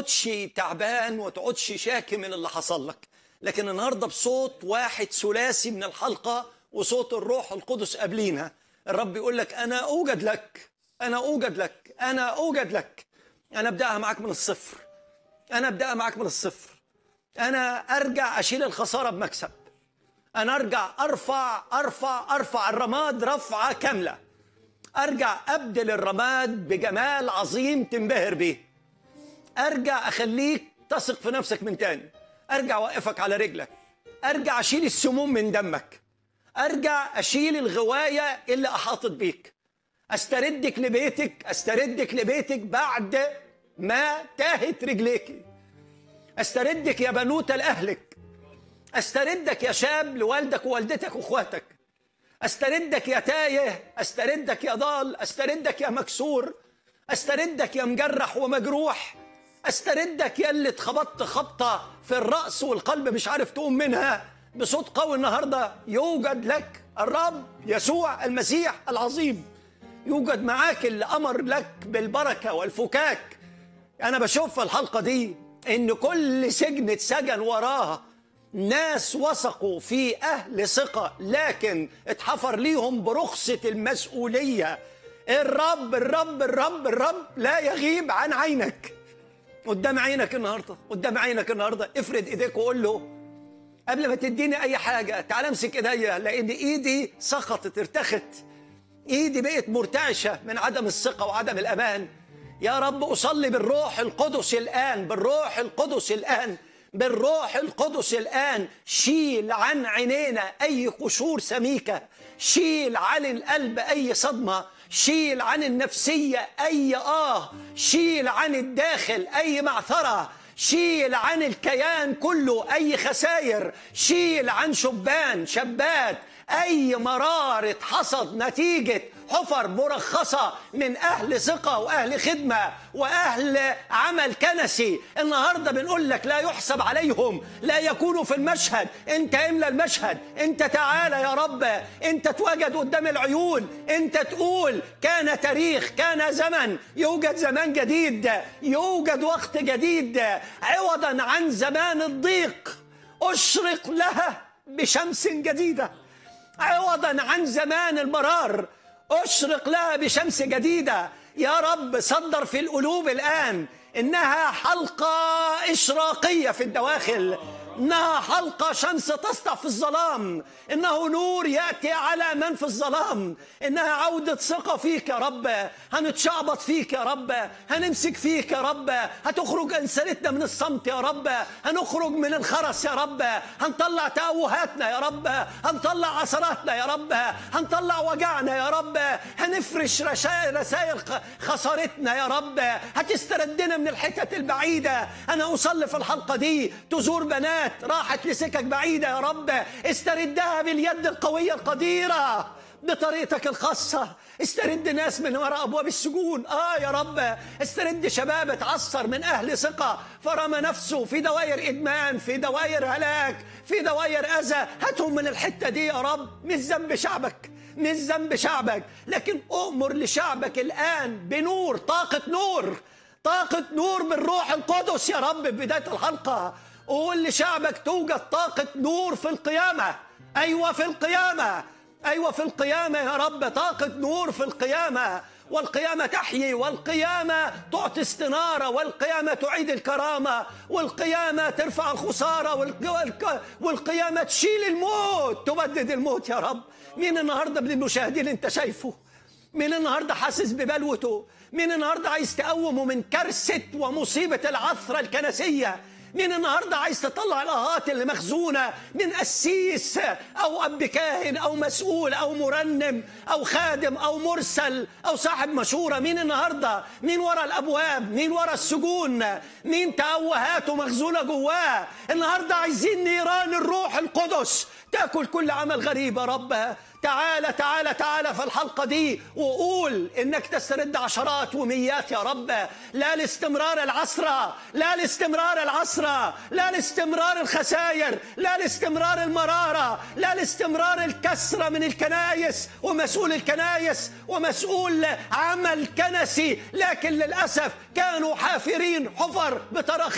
تقعدش تعبان وتقعدش شاكي من اللي حصل لك لكن النهارده بصوت واحد ثلاثي من الحلقه وصوت الروح القدس قبلينا الرب يقول لك انا اوجد لك انا اوجد لك انا اوجد لك انا ابداها معاك من الصفر انا ابداها معاك من الصفر انا ارجع اشيل الخساره بمكسب انا ارجع ارفع ارفع ارفع الرماد رفعه كامله ارجع ابدل الرماد بجمال عظيم تنبهر بيه ارجع اخليك تثق في نفسك من تاني ارجع اوقفك على رجلك ارجع اشيل السموم من دمك ارجع اشيل الغوايه اللي احاطت بيك استردك لبيتك استردك لبيتك بعد ما تاهت رجليك استردك يا بنوته لاهلك استردك يا شاب لوالدك ووالدتك واخواتك استردك يا تايه استردك يا ضال استردك يا مكسور استردك يا مجرح ومجروح استردك يا اللي اتخبطت خبطه في الراس والقلب مش عارف تقوم منها بصوت قوي النهارده يوجد لك الرب يسوع المسيح العظيم يوجد معاك اللي امر لك بالبركه والفكاك انا بشوف في الحلقه دي ان كل سجن اتسجن وراها ناس وثقوا في اهل ثقه لكن اتحفر ليهم برخصه المسؤوليه الرب الرب الرب الرب لا يغيب عن عينك قدام عينك النهارده قدام عينك النهارده افرد ايديك وقول له قبل ما تديني اي حاجه تعال امسك ايديا لان ايدي سقطت ارتخت ايدي بقت مرتعشه من عدم الثقه وعدم الامان يا رب اصلي بالروح القدس الان بالروح القدس الان بالروح القدس الان شيل عن عينينا اي قشور سميكه شيل عن القلب اي صدمه شيل عن النفسيه اي اه شيل عن الداخل اي معثره شيل عن الكيان كله اي خساير شيل عن شبان شابات اي مرار اتحصد نتيجه حفر مرخصه من اهل ثقه واهل خدمه واهل عمل كنسي النهارده بنقول لك لا يحسب عليهم لا يكونوا في المشهد انت املى المشهد انت تعالى يا رب انت تواجد قدام العيون انت تقول كان تاريخ كان زمن يوجد زمان جديد يوجد وقت جديد عوضا عن زمان الضيق اشرق لها بشمس جديده عوضا عن زمان المرار اشرق لها بشمس جديده يا رب صدر في القلوب الان انها حلقه اشراقيه في الدواخل انها حلقه شمس تسطع في الظلام انه نور ياتي على من في الظلام انها عوده ثقه فيك يا رب هنتشعبط فيك يا رب هنمسك فيك يا رب هتخرج انسانتنا من الصمت يا رب هنخرج من الخرس يا رب هنطلع تأوهاتنا يا رب هنطلع عثراتنا يا رب هنطلع وجعنا يا رب هنفرش رشا- رسائل خ- خسارتنا يا رب هتستردنا من الحتت البعيدة أنا أصلي في الحلقة دي تزور بنات راحت لسكك بعيدة يا رب استردها باليد القوية القديرة بطريقتك الخاصة استرد ناس من وراء أبواب السجون آه يا رب استرد شباب اتعثر من أهل ثقة فرمى نفسه في دوائر إدمان في دوائر هلاك في دوائر أذى هاتهم من الحتة دي يا رب مش ذنب شعبك مش ذنب شعبك لكن أؤمر لشعبك الآن بنور طاقة نور طاقة نور بالروح القدس يا رب في بداية الحلقة قول لشعبك توجد طاقة نور في القيامة أيوة في القيامة أيوة في القيامة يا رب طاقة نور في القيامة والقيامة تحيي والقيامة تعطي استنارة والقيامة تعيد الكرامة والقيامة ترفع الخسارة والق- والق- والقيامة تشيل الموت تبدد الموت يا رب مين النهاردة من المشاهدين انت شايفه مين النهارده حاسس ببلوته مين النهارده عايز تقومه من كارثه ومصيبه العثره الكنسيه مين النهارده عايز تطلع الاهات اللي مخزونه من قسيس او اب كاهن او مسؤول او مرنم او خادم او مرسل او صاحب مشوره مين النهارده مين ورا الابواب مين ورا السجون مين تأوهاته مخزونه جواه النهارده عايزين نيران الروح القدس تاكل كل عمل غريب يا رب تعالى تعالى تعالى في الحلقة دي وقول إنك تسترد عشرات وميات يا رب لا لاستمرار العسرة لا لاستمرار العسرة لا لاستمرار الخسائر لا لاستمرار المرارة لا لاستمرار الكسرة من الكنايس ومسؤول الكنايس ومسؤول عمل كنسي لكن للأسف كانوا حافرين حفر بتراخيص